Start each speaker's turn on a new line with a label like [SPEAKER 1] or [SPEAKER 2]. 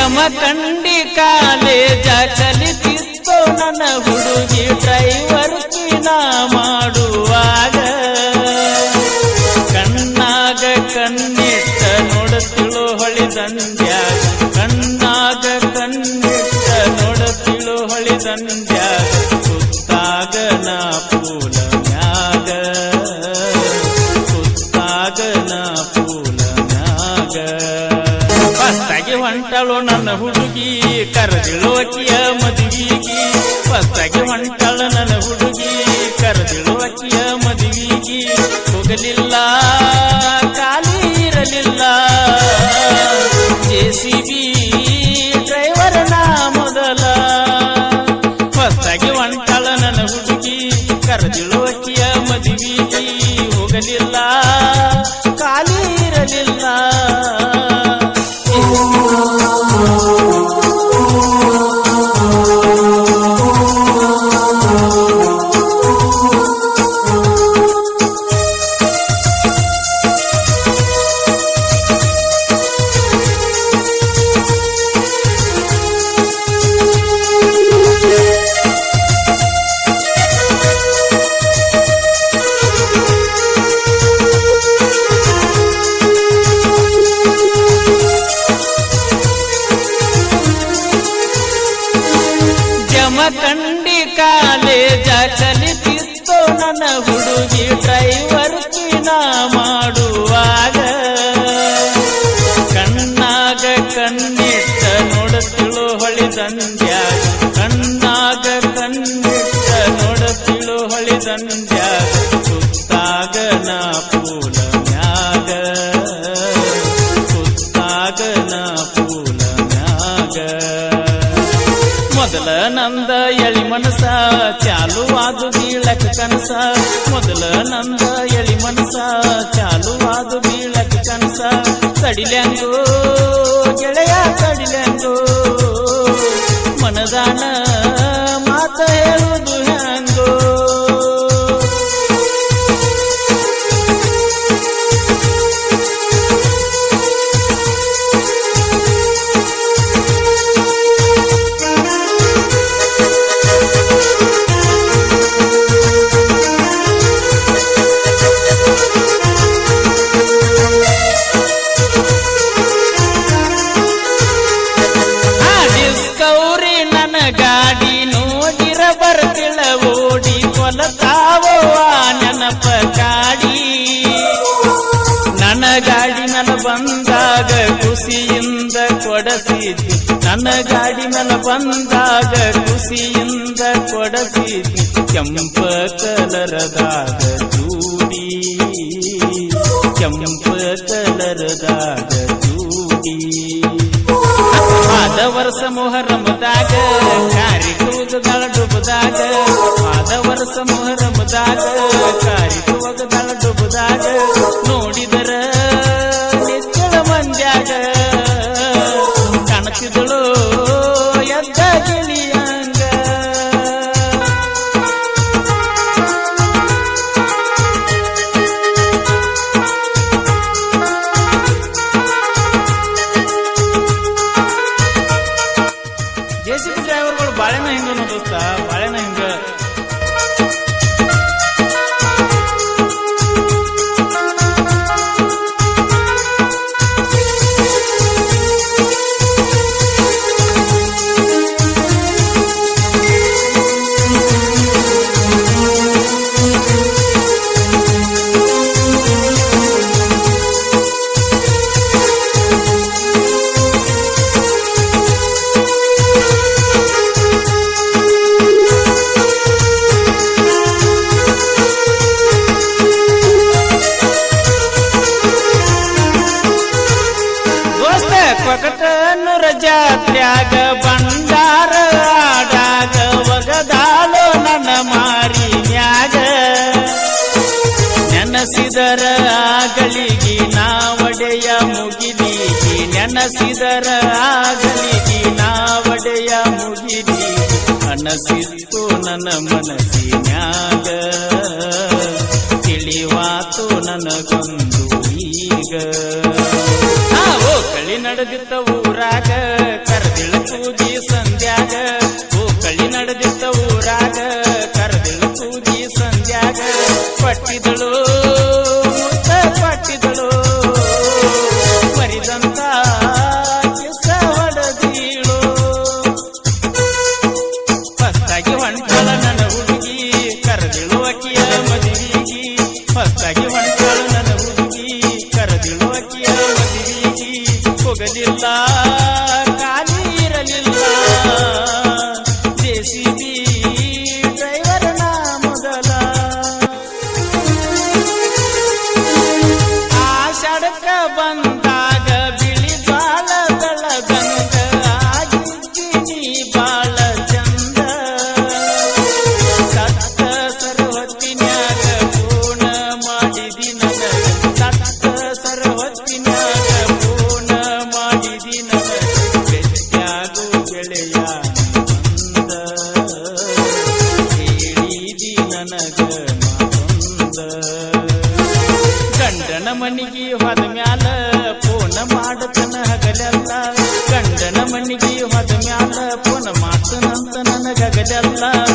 [SPEAKER 1] Jamkhandi college ಕಲಿತಿತ್ತು ನನ್ನ ಹುಡುಗಿ driver ಕಿನ ಮಾಡುವಾಗ ಕಣ್ಣಾಗ ಕಣ್ಣಿಟ್ಟ ನೋಡುತ್ತಿಳು ಹೊಳಿದಂದ್ಯಾಗ ಕಣ್ಣಾಗ ಕಣ್ಣಿಟ್ಟ ನೋಡುತ್ತಿಳು ಹೊಳಿದಂದ್ಯಾಗ ಸುತ್ತಾಗ ನಾ ಪೂಲ ಮ್ಯಾಗ ಸುತ್ತಾಗ ನಾ ಪೂಲ ಮ್ಯಾಗ ಫಸ್ಟಾಗಿ ಹೊಂಟಳು ನನ್ನ ಹುಡುಗಿ ಕರೆದಿಳುವಕಿಯ ಮದುವಿಗಿ ಫಸ್ಟಾಗಿ ಹೊಂಟಳು ನನ್ನ ಹುಡುಗಿ ಕರೆದಿಳುವಕಿಯ ಮದುವಿಗಿ ಹೋಗಲಿಲ್ಲ ಖಾಲಿ ಇರಲಿಲ್ಲ ಜೆಸಿಬಿ ಡ್ರೈವರ್ ನಾ ಮೊದಲ ಹೊಸ್ತಾಗಿ ಹೊಂಟಳ ನನ್ನ ಹುಡುಗಿ ಕರೆದಿಳುವಕಿಯ ಮದುವಿಗಿ ಹೋಗಲಿಲ್ಲ ಖಾಲಿ ಇರಲಿಲ್ಲ ಜಮಖಂಡಿ ಕಾಲೇಜ ಕಲಿತಿತ್ತು ನನ್ನ ಹುಡುಗಿ ಡ್ರೈವರ್ ಕಿನ ಮಾಡುವಾಗ ಕಣ್ಣಾಗ ಕಣ್ಣಿಟ್ಟ ನೋಡುತ್ತಿಳು ಹೊಳಿದಂದ್ಯಾಗ ಕಣ್ಣಾಗ ಕಣ್ಣಿಟ್ಟ ನೋಡುತ್ತಿಳು ಹೊಳಿದಂದ್ಯಾಗ ಸುತ್ತಾಗ ನಾ ಪೂಲ ಮ್ಯಾಗ ಸುತ್ತಾಗ ನಾ ಪೂಲ ಮ್ಯಾಗ ಮೊದಲ ನಂದ ಎಳಿ ಮನಸ ಚಾಲುವಾದು ಬೀಳಕ್ ಕನಸ ಮೊದಲ ನಂದ ಎಳಿ ಮನಸ ಚಾಲುವಾದು ಬೀಳಕ್ ಕನಸ ಕಡಿಲೆಂಗೋ ಗೆಳೆಯ ಕಡಿಲೆಂಗೋ ಮನದಾನ ಮಾತ ಹೇಳುದು ಹೆಂಗೋ ಆ ಡಿಸ್ಕೌರಿ ನನ್ನ ಗಾಡಿ ನೋಡಿರ ಬರ್ತಿಳ ಓಡಿ ಕೊಲತಾವೋ ಆ ನೆನಪ ಕಾಡಿ ನನ್ನ ಗಾಡಿ ನನ್ನ ಬಂದಾಗ ಖುಷಿಯಿಂದ ಕೊಡಸಿದ್ದಿ ನನ್ನ ಗಾಡಿ ನನ್ನ ಬಂದಾಗ ಖುಷಿಯಿಂದ ಕೊಡಸಿದ್ದಿ ಕೆಂಪ ಕಲರದಾಗ ಜೂಡಿ ಕೆಂಪ ಕಲರದಾಗ ಜೂಡಿ ಆದ ವರ್ಷ ಮೊಹರಮದಾಗ ಕಾರಿ ಕೂಗದಳ ಡುಬದಾಗ ಆದ ವರ್ಷ ಮೊಹರಮದಾಗ ಕಾರಿ ಕೂಗದಳ ಡುಬದಾಗ ನೋಡಿದರ ನಿಚ್ಚಳ ಮಂದ್ಯಾಗ ಕಾಣತಿದಳು ಎದ್ದ ಗಿಳಿಯಂಗ ಜೆಸಿಬಿ ಡ್ರೈವರ್ಗಳು ಬಾಳೆನ ಹಿಂಗ ದೋಸ್ತ ಬಾಳೆನ ಹಿಂಗ ದೋಸ್ತ ಕೊಕಟನ್ನೂರ ಜಾತ್ರ್ಯಾಗ ಬಂಡಾರ ಆಡಾಗ ಒಗದಾಳು ನನ್ನ ಮಾರಿ ಮ್ಯಾಗ ನೆನಸಿದರ ಆಗಲಿಗಿ ನಾವಡೆಯ ಮುಗಿಲಿಗಿ ನೆನಸಿದರ ಆಗಲಿಗಿ ನಾವಡೆಯ ಮುಗಿಲಿಗಿ ಅನಸಿತ್ತು ನನ್ನ ಮನಸ್ಸಿನ್ಯಾಗ ತಿಳಿವಾತು ನನಗೊಂದು ಈಗ ನಾವು ಕಳಿ ನಡೆದಿದ್ದ ಊರಾಗ ಕರ ಕರೆದಿಳ ಕೂಗಿ ಸಂಧ್ಯಾಗ ಹೂಕಳಿ ನಡೆದಿದ್ದ ಊರಾಗ ಕರೆದಿಳ ಕೂಗಿ ಸಂಧ್ಯಾಗ ಪಟ್ಟಿದಳು ಮುತ್ತ ಪಟ್ಟಿದಳು ಮರಿದಂತ ಕಿಸ ಹೊಡೆದೀಳು ಫಸ್ಟಾಗಿ ಹೊಂಟಳ ನನ್ನ ಹುಡುಗಿ ಕರೆದಿಳು ಅಕ್ಕಿಯ ಮದುವಿಗಿ ಫಸ್ಟಾಗಿ ಹೊಂಟಳ ನನ್ನ ಹುಡುಗಿ ಕರೆದಿಳು ಅಕ್ಕಿಯ ಮದುವಿಗಿ ಹೋಗಲಿಲ್ಲ ಖಾಲಿ ಇರಲಿಲ್ಲ ಜೆಸಿಬಿ ಡ್ರೈವರ್ನ ಮೊದಲ ಆಷಾಢಕ್ಕ ಬಂದಾಗ ಬಿಳಿ ಬಾಳ ಬೆಳಗಂಗ ಆಗಿದ್ದೀನಿ ಬಾಳ ಚಂದ ಸತ್ತ ಸರ್ವತ್ತಿನ್ಯಾಗ ಪೂರ್ಣ ಮಾಡಿದಿ ನನಗ ಸತ್ತ ಸರ್ವತ್ತಿನ್ಯಾಗ ಪೂರ್ಣ ಮಾಡಿದಿ ನನಗ ಬೆಟ್ಟಾಗು ಗೆಳೆಯ ಬಂದ ಹೇಳಿದಿ ನನಗ ಮಾತೊಂದ ಗಂಡನ ಮನಿಗೆ ಹೋದ ಮ್ಯಾಲ ಫೋನ್ ಮಾಡತನ ಹಗಲೆಲ್ಲ ಗಂಡನ ಮನಿಗೆ ಹೋದ ಮ್ಯಾಲ ಫೋನ್ ಮಾಡ್ತನಂತ ನನಗಗಲೆಲ್ಲ